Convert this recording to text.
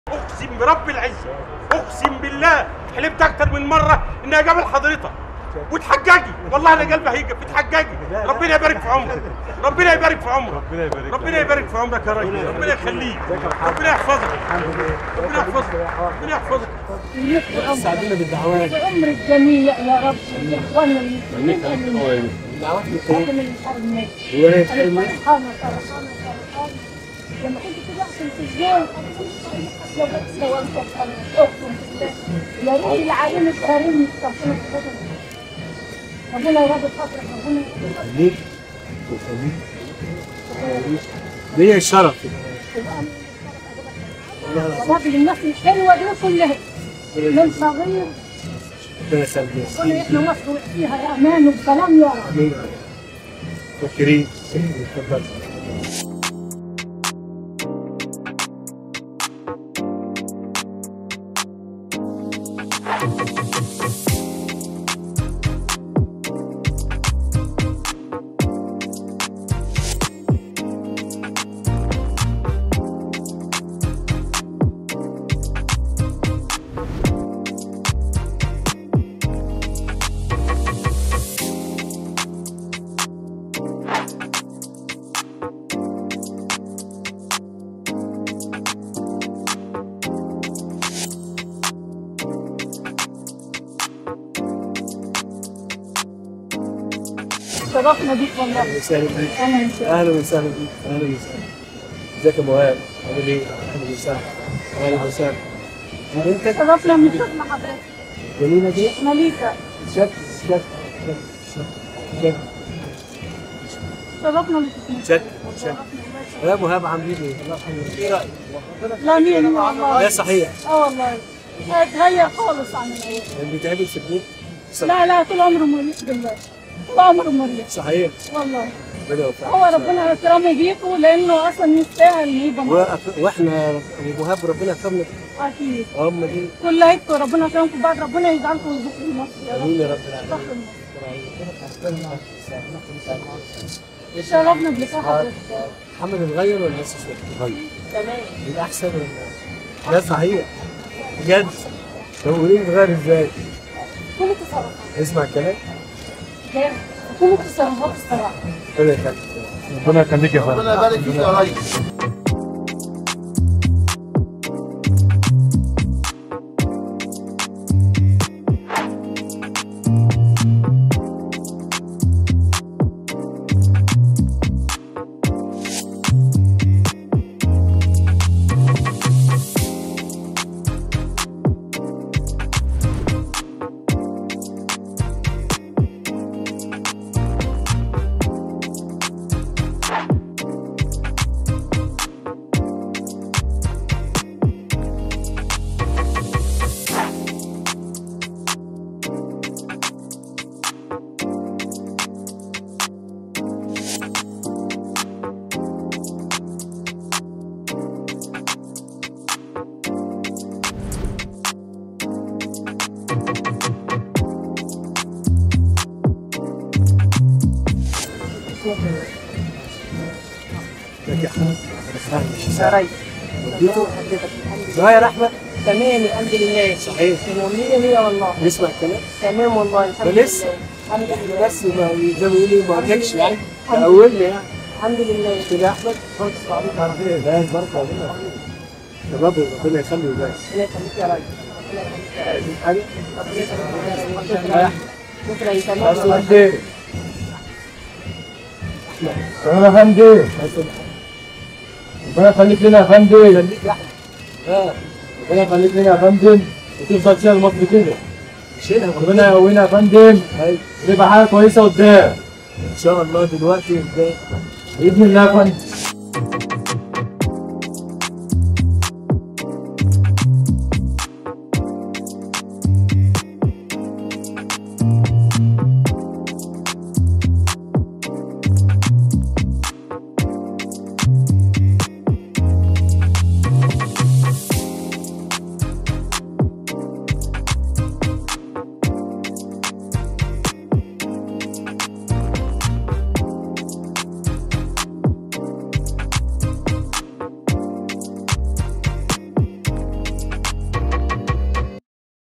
اقسم برب العزه اقسم بالله حلمت اكتر من مره اني اقابل حضرتك وتحججي والله انا قلبي هيجي بتحججي ربنا يبارك في عمرك ربنا يبارك في عمرك ربنا يبارك ربنا يبارك في عمرك يا راجل ربنا يخليك ربنا يحفظك ربنا يحفظك ربنا يحفظك ساعدونا بالدعوات عمر الجميع يا رب واخواننا المسلمين امين دعوات ربنا اللي يحرمنا وريت انا فرحانه فرحانه فرحانه لما كنت كده في التلفزيون لو بس سوالف اقسم بالله يا ريت العالم الكريم ربنا يحفظك ربنا يرضي خاطرك ربنا ليك وخليك ليا الشرف والله الناس الحلوه دي كلها من صغير ربنا يخليك كل احنا مصر فيها يا امان وسلام يا رب امين فكرين اتفضل شرفنا بيك والله اهلا وسهلا بيك اهلا وسهلا اهلا وسهلا بيك اهلا وسهلا ازيك يا مهاب عامل ايه؟ اهلا وسهلا اهلا وسهلا انت شرفنا من شغل حضرتك جميله دي مليكه شك شك شك شك شرفنا من شغل شك شك يا مهاب عاملين ايه؟ الله يرحمه ايه رايك؟ لا مين والله لا صحيح اه والله اتغير خالص عن الاول كان بيتعمل في البيت لا لا طول عمره مريح بالله طول عمره مريح صحيح والله ربنا يوفقك هو ربنا يكرمه بيكوا لانه اصلا يستاهل يبقى معاك. وأف- واحنا ابو مهاب ربنا يكرمنا اكيد هم دي كل عيدكم ربنا يكرمكم بعد ربنا يجعلكم يزقوا مصر يا رب امين يا رب العالمين فخر مصر شرفنا بلقاء حضرتك محمد اتغير ولا لسه شويه؟ اتغير تمام الاحسن ولا لا صحيح بجد طب قولي لي اتغير ازاي؟ كل تصرفات اسمع الكلام جامد كل تصرفات الصراحه ربنا يخليك ربنا يخليك يا فندم ربنا يبارك فيك يا ريس يا ريس صغير احمد تمام الحمد لله صحيح تمام مية مية والله نسمع الكلام تمام والله الحمد ده لسه. لله الحمد لله بس ما زي ما يقولوا ما جاكش يعني اولنا يعني الحمد لله كده يا احمد خالص عليك على خير لا بركه ربنا شباب ربنا يخلي ويبارك ربنا يخليك يا راجل عايزين حاجه؟ شكرا تمام تمام يا فندم ربنا يخليك لنا يا فندم خليك يا احمد اه ربنا يخليك لنا يا فندم وتفضل شايل مصر كده شيلها ربنا يقوينا يا فندم ايوه تبقى حاجه كويسه قدام ان شاء الله دلوقتي قدام باذن الله يا فندم